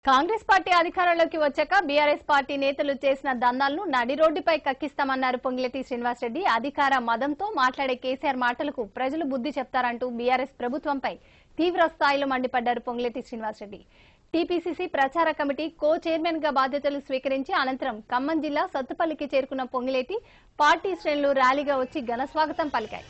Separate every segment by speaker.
Speaker 1: Congress party అధికారంలోకి వచ్చాక BRS party నేతలు చేసిన దందాలను నడి రోడ్డుపై కక్కిస్తామన్నారు పొంగిరెడ్డి శ్రీనివాసరెడ్డి అధికార మదంతో మాట్లాడే కేసీఆర్ మాటలకు ప్రజలు బుద్ధి చెప్తారంటూ బీఆర్ఎస్ ప్రభుత్వంపై తీవ్ర స్థాయిలో మండిపడ్డారు పొంగిరెడ్డి శ్రీనివాసరెడ్డి టీపీసీసీ ప్రచార కమిటీ కో చైర్మన్ గా బాధ్యతలు స్వీకరించి అనంతరం ఖమ్మం జిల్లా సత్తుపల్లికి చేరుకున్న పొంగిలేటి పార్టీ శ్రేణులు ర్యాలీగా వచ్చి ఘన స్వాగతం పలికాయి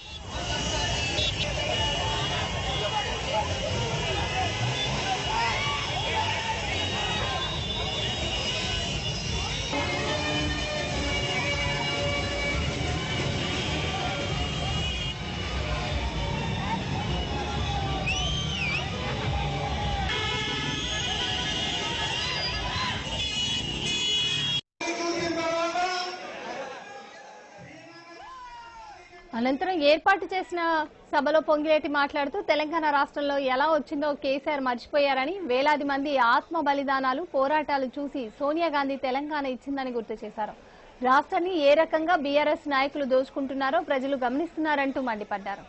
Speaker 1: అనంతరం ఏర్పాటు చేసిన సభలో పొంగిరెడ్డి మాట్లాడుతూ తెలంగాణ రాష్ట్రంలో ఎలా వచ్చిందో కేసీఆర్ మర్చిపోయారని వేలాది మంది ఆత్మ బలిదానాలు పోరాటాలు చూసి సోనియా గాంధీ తెలంగాణ ఇచ్చిందని గుర్తు చేశారు రాష్ట్రాన్ని ఏ రకంగా బీఆర్ఎస్ నాయకులు దోచుకుంటున్నారో ప్రజలు గమనిస్తున్నారంటూ మండిపడ్డారు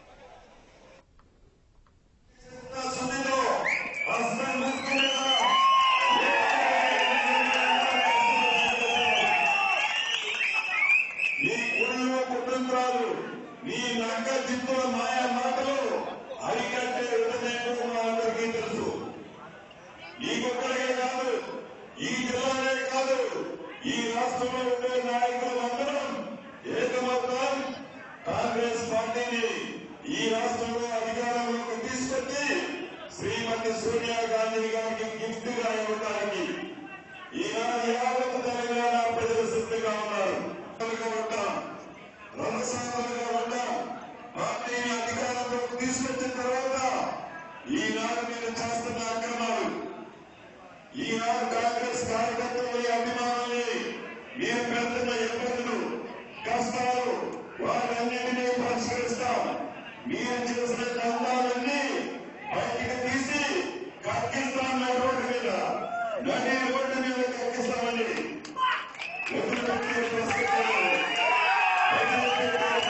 Speaker 2: నీ కుటుంబ కుటుంబాలు నీ నక్క దిక్కుల మాయా మాటలు అరికట్టే విధంగా మా అందరికీ తెలుసు నీకొక్కడికే కాదు ఈ జిల్లానే కాదు ఈ రాష్ట్రంలో ఉండే నాయకులందరం ఏకమవుతాం కాంగ్రెస్ పార్టీని ఈ రాష్ట్రంలో అధికారంలోకి తీసుకొచ్చి శ్రీమతి సోనియా గాంధీ గారికి గిఫ్ట్ గా ఇవ్వడానికి ఈనాడు యావత్ తెలంగాణ ప్రజలు సిద్ధంగా ఉన్నారు సిద్ధంగా ఉంటాం రంగసాలుగా ఉంటాం పార్టీని అధికారంలోకి తీసుకొచ్చిన తర్వాత ఈనాడు మీరు చేస్తున్న అక్రమాలు ఈనాడు కాంగ్రెస్ కార్యకర్తలు అభిమానుల్ని మీరు పెడుతున్న ఇబ్బందులు కష్టాలు వాటన్నిటినీ పరిష్కరిస్తాం మీరు చేసిన దండాలన్నీ బయటికి తీసి కక్కిస్తాం నా రోడ్డు మీద నడి రోడ్డు మీద కక్కిస్తామని వదిలిపెట్టే ప్రసక్తి లేదు. వదిలిపెట్టే